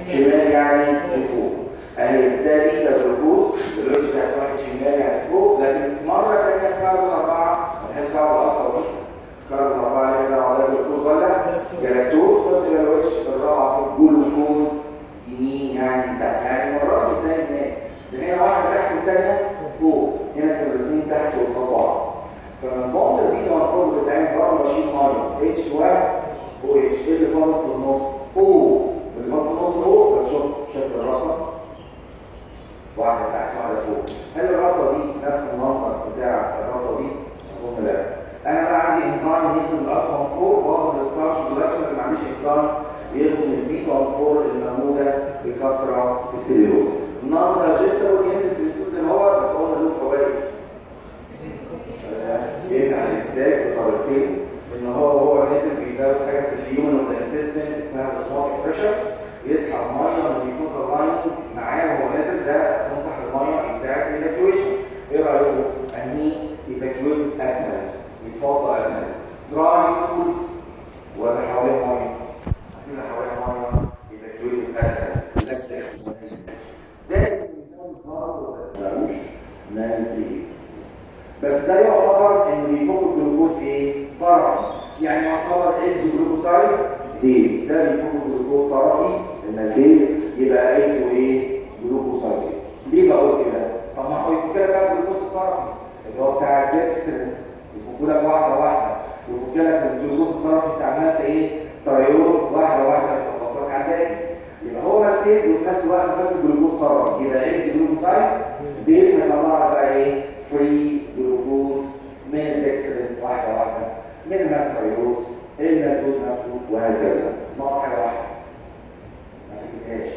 شمال يعني لفوق اهي ده بيتا جلوكوز الريش بتاعت واحد شمال يعني فوق لكن مرة تانية كاربون أربعة ملهاش دعوة بالألفا دي كاربون أربعة هي دعوة جلوكوز ولا جلاكتوز قلت الوش الرابعة في الجلوكوز يمين يعني تحت يعني مرات مثال هناك ده هنا واحد تحت والتانية فوق هنا كانوا الاثنين تحت وقصاد بعض فمن بعد البيتا والفوق بتتعمل بره ماشين ميه اتش واحد او اتش ايه اللي فاضل في النص او اللي فاضل في النص او بس شوف شكل الرقم واحدة تحت واحدة فوق هل الرابطة دي نفس المنظر بتاع الرابطة دي؟ أظن لا أنا بقى عندي إنزيم ياخد الألفا فوق واخد الستارش برودكشن ما عنديش إنزيم ياخد البيتا فور الموجودة بكثرة في السيلوز النهارده ريجستر وكنسل في الاستوز اللي هو بس هو له فوائد بيرجع للإمساك بطريقتين إن هو هو نازل بيزود حاجة في اليومن اوف الانتستين اسمها الاسماك بريشر يسحب ميه من بيكون اللاين معاه وهو نازل ده تنصح الميه يساعد في الايفاكيويشن ايه رايكم انهي ايفاكيويت اسهل يفضل اسهل دراي سكول ولا حوالين ميه اكيد حوالين ميه ايفاكيويت اسهل ريلاكس ده ملوش مالتيز بس ده يعتبر ان بيفك الجلوكوز ايه طرفي يعني يعتبر اكس جلوكوسايد ديز ده بيفك الجلوكوز طرفي المالتيز يبقى اكس وايه جلوكوسايد ليه بقول كده طب ما هو يفك لك بقى الجلوكوز الطرفي اللي هو بتاع الدكسترين يفك لك واحده واحده يفك لك الجلوكوز الطرفي بتاع مالت ايه تريوز واحده واحده يخلص لك على الباقي يبقى هو مالتيز وفي نفس الوقت فك الجلوكوز طرفي يبقى اكس جلوكوسايد ديز هيطلع لك بقى ايه فري جلوكوز من الدكسترين واحده واحده من الماتريوز الماتوز نفسه وهكذا ناقص حاجه واحده ما تكتبهاش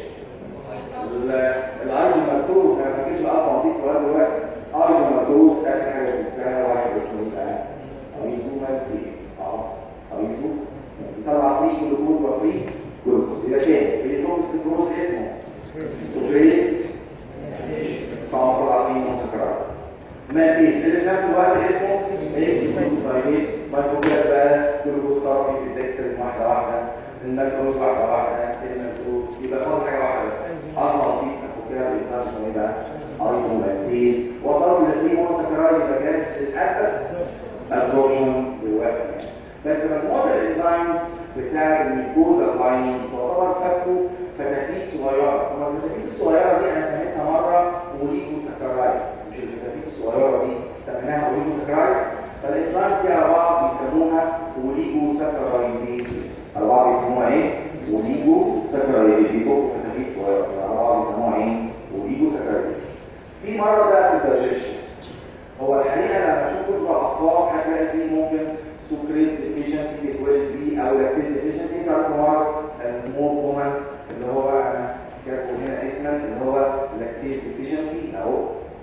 الايزوماتوز انا ما فاكرش الالفا نسيت لغايه دلوقتي ايزوماتوز اخر حاجه جبتها واحد اسمه ايه ايزوماتيز اه ايزو يطلع فري جلوكوز وفري جلوكوز يبقى كام الجلوكوز الجلوكوز اسمه سوبريس طبعا طلع فيه مسكرات ماتيز اللي في نفس الوقت اسمه اكسيكلوزايد مايكروبيات بقى جلوكوز طرفي في الدكسل واحده واحده النيتروز واحده واحده النيتروز يبقى فاضل حاجه واحده بس الفا سيس مايكروبيات بالانسان اسمه ايه بقى ايزوماتيز وصلت لفري مونوسكرايد يبقى جاهز للابد ابزوربشن دلوقتي بس مجموعه الانزيمز بتاعت الميكوزا لايننج تعتبر فكوا فتافيت صغيره طب الفتافيت الصغيره دي انا سميتها مره اوليكوسكرايد مش الفتافيت الصغيره دي سميناها اوليكوسكرايد فالانزيمز دي على بعض بيسموها اوليكوسكرايديز على بعض بيسموها ايه اوليكوسكرايديز بيفكوا فتافيت صغيره على بعض بيسموها ايه اوليكوسكرايديز في مره بقى في الدايجيشن هو الحقيقه لما اشوف كتب الاطفال هتلاقي فيه ممكن سكريز ديفيشنسي بتتولد بيه او لاكتيز ديفيشنسي بتاعت مرض المور كومن اللي هو انا كاتبه هنا اسما اللي هو لاكتيز ديفيشنسي اهو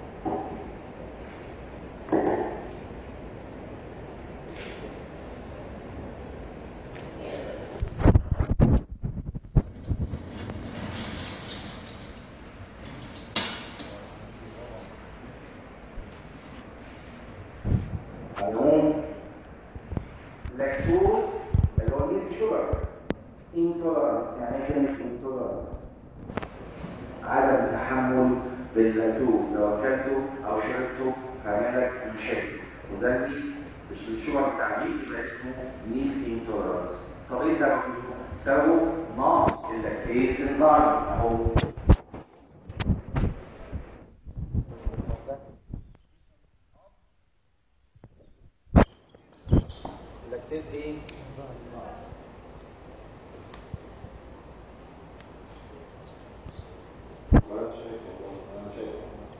قانون لاكتوز اللي هو ميلك شوجر انتولرانس يعني ايه كلمه انتولرانس عدم تحمل باللاكتوز لو اكلته او شربته هيعمل لك مشاكل وده دي مش الشوجر بتاع الميلك يبقى اسمه ميلك انتولرانس طب ايه سببه؟ سببه نقص اللاكتيز انزيم اهو اللاكتيز ايه؟ ولا شايف انا شايف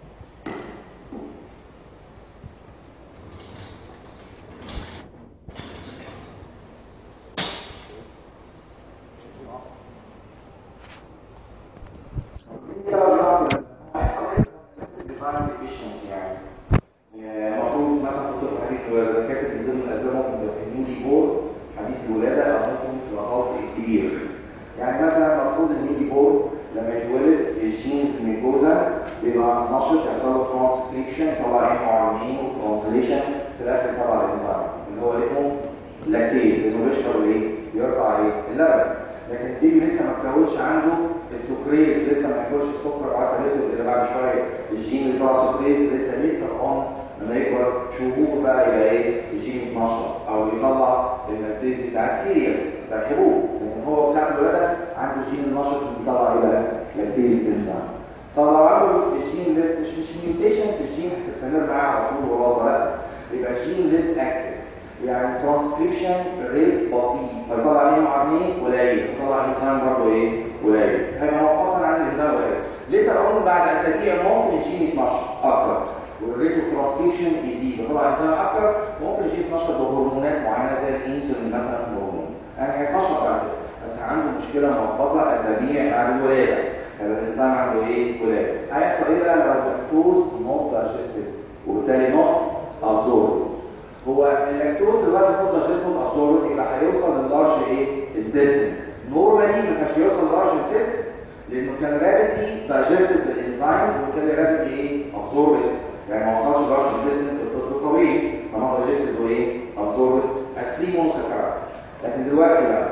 المفروض مثلا في طفل حديث الولاده كاتب من ضمن الاسباب ممكن يبقى في النيودي بور حديث الولاده او ممكن في الغلط الكبير يعني مثلا المفروض النيودي بور لما يتولد الجين في الميكوزا بيبقى نشط يحصل له ترانسكريبشن يطلع ام ار ان اي وترانسليشن في الاخر يطلع الانزيم اللي هو اسمه لاكتيز لانه بيشرب ايه؟ بيرفع ايه؟ اللبن لكن البيبي لسه ما اتكونش عنده السكريز لسه ما ياكلش السكر وعسل اسود اللي بعد شويه الجين اللي بتاع السكريز لسه ليتر اون لما يكبر شهور بقى يبقى ايه الجين يتنشط او يطلع اللاكتيز بتاع السيريالز بتاع الحبوب لكن هو بتاع الولاده عنده الجين النشط بيطلع ايه بقى لاكتيز انزيم طب لو عنده الجين ده مش مش ميوتيشن في الجين هتستمر معاه على طول وراثه لا يبقى الجين ليس اكتف يعني ترانسكريبشن ريت بطيء فيطلع عليه معادنين قليل يطلع انزيم برضه ايه قليل هيبقى مؤقتا عن الانزيم قليل ليتر اون بعد اسابيع ممكن الجين يتنشط اكتر والريت اوف ترانسكريبشن يزيد يطلع انزيم اكتر ممكن الجين يتنشط بهرمونات معينه زي الانسولين مثلا هرمون يعني هيتنشط بعد كده بس عنده مشكله مؤقته اسابيع بعد الولاده هيبقى الانزيم عنده ايه قليل هيحصل ايه بقى لو اللاكتوز نوت دايجستد وبالتالي نوت ابزورب هو اللاكتوز دلوقتي نوت دايجستد ابزورب يبقى هيوصل لللارج ايه التستن نورمالي ما كانش بيوصل للارج التستن لانه كان رابيدلي دايجستد الانزيم وبالتالي رابيدلي ايه ابزوربد يعني ما وصلش لارج التستن في الطفل الطبيعي طالما دايجستد وايه ابزوربد از فري مونوساكرايد لكن دلوقتي بقى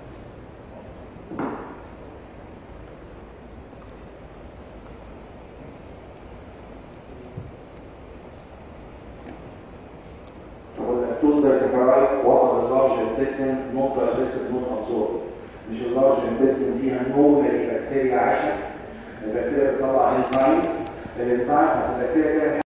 اللاكتوز دايسكرايد وصل للارج انتستين نوت دايجستد نوت ابزورب مش اللارج انتستين فيها نورمالي بكتيريا عايشه البكتيريا بتطلع انزيمز الانزيمز البكتيريا كده